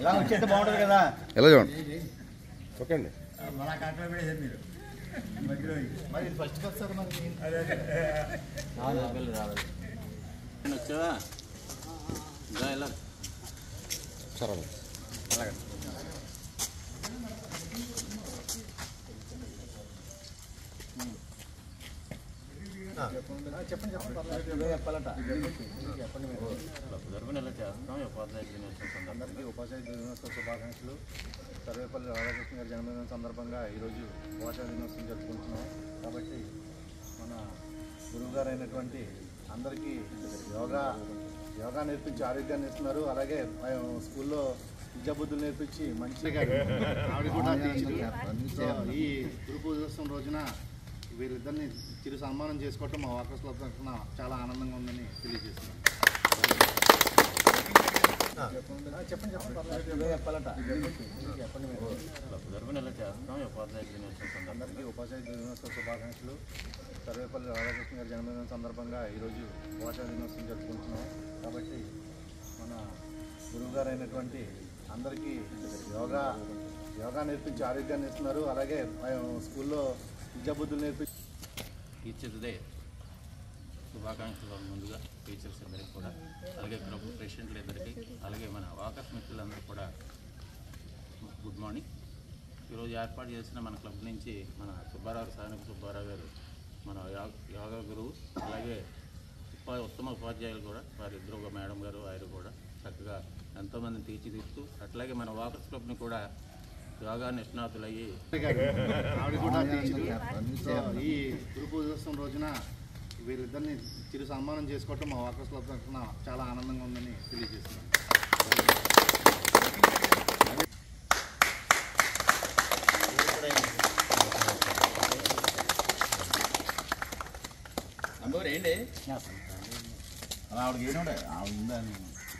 ఇలా వచ్చేస్తే బాగుంటుంది కదా ఎలా చూడండి ఓకే అండి మన కాంట్లో కూడా మీరు మధ్యలో మరి ఫస్ట్ వస్తారు మరి వచ్చావా ఇంకా ఎలా సరే చెప్పాలట క్లబ్ తరఫున ఇలా చేస్తాం ఉపాధ్యాయ దినోత్సవం సందర్భంగా అందరికీ ఉపాధ్యాయ దినోత్సవ శుభాకాంక్షలు సర్వేపల్లి రాధాకృష్ణ గారి జన్మదినం సందర్భంగా ఈరోజు ఉపాధ్యాయ దినోత్సవం జరుపుకుంటున్నాం కాబట్టి మన గురువుగారు అయినటువంటి అందరికీ యోగా యోగా నేర్పించి ఆరోగ్యాన్ని ఇస్తున్నారు అలాగే ఆ, స్కూల్లో విద్యాబుద్ధులు నేర్పించి మంచిగా ఆవిడ కూడా టీచర్ సో ఈ గురు పూజోత్సవం రోజున వీరిద్దరిని చిరు సన్మానం చేసుకోవటం మా వాకర్స్ క్లబ్ తరఫున చాలా ఆనందంగా ఉందని తెలియజేస్తున్నాం చెప్పండి చెప్పండి చెప్పాలట క్లబ్ తరఫున ఇలా చేస్తాం ఉపాధ్యాయ దినోత్సవం సందర్భంగా అందరికీ ఉపాధ్యాయ దినోత్సవ శుభాకాంక్షలు సర్వేపల్లి రాధాకృష్ణ గారి జన్మదినం సందర్భంగా ఈరోజు ఉపాధ్యాయ దినోత్సవం జరుపుకుంటున్నాం కాబట్టి మన గురువుగారు అయినటువంటి అందరికీ యోగా యోగా నేర్పించి ఆరోగ్యాన్ని ఇస్తున్నారు అలాగే ఆ, స్కూల్లో విద్యాబుద్ధులు నేర్పించి టీచర్స్ డే శుభాకాంక్షలు ముందుగా టీచర్స్ అందరికీ కూడా అలాగే క్లబ్ ప్రెసిడెంట్లు ఇద్దరికి అలాగే మన వాకర్స్ మిత్రులందరికీ కూడా గుడ్ మార్నింగ్ ఈరోజు ఏర్పాటు చేసిన మన క్లబ్ నుంచి మన సుబ్బారావు సానుక సుబ్బారావు గారు మన యో- యోగా గురువు అలాగే ఉపా ఉత్తమ ఉపాధ్యాయులు కూడా వారిద్దరు ఒక మేడం గారు ఆయన కూడా చక్కగా ఎంతోమందిని తీర్చిదిద్దుతూ అట్లాగే మన వాకర్స్ క్లబ్ని కూడా యోగా నిష్ణాతులయ్యి ఆవిడ కూడా టీచర్ సో ఈ గురు పూజోత్సవం రోజున వీరిద్దరిని చిరు సన్మానం చేసుకోవటం మా వాకర్స్ క్లబ్ తరఫున చాలా ఆనందంగా ఉందని తెలియజేస్తున్నాం అందరూ ఏంటి అలా ఆవిడకి ఏనాడే ఆవిడ ఉందా అని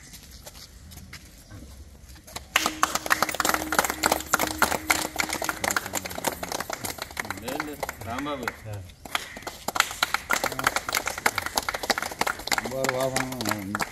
లేదు రాంబాబు వారు వాహనం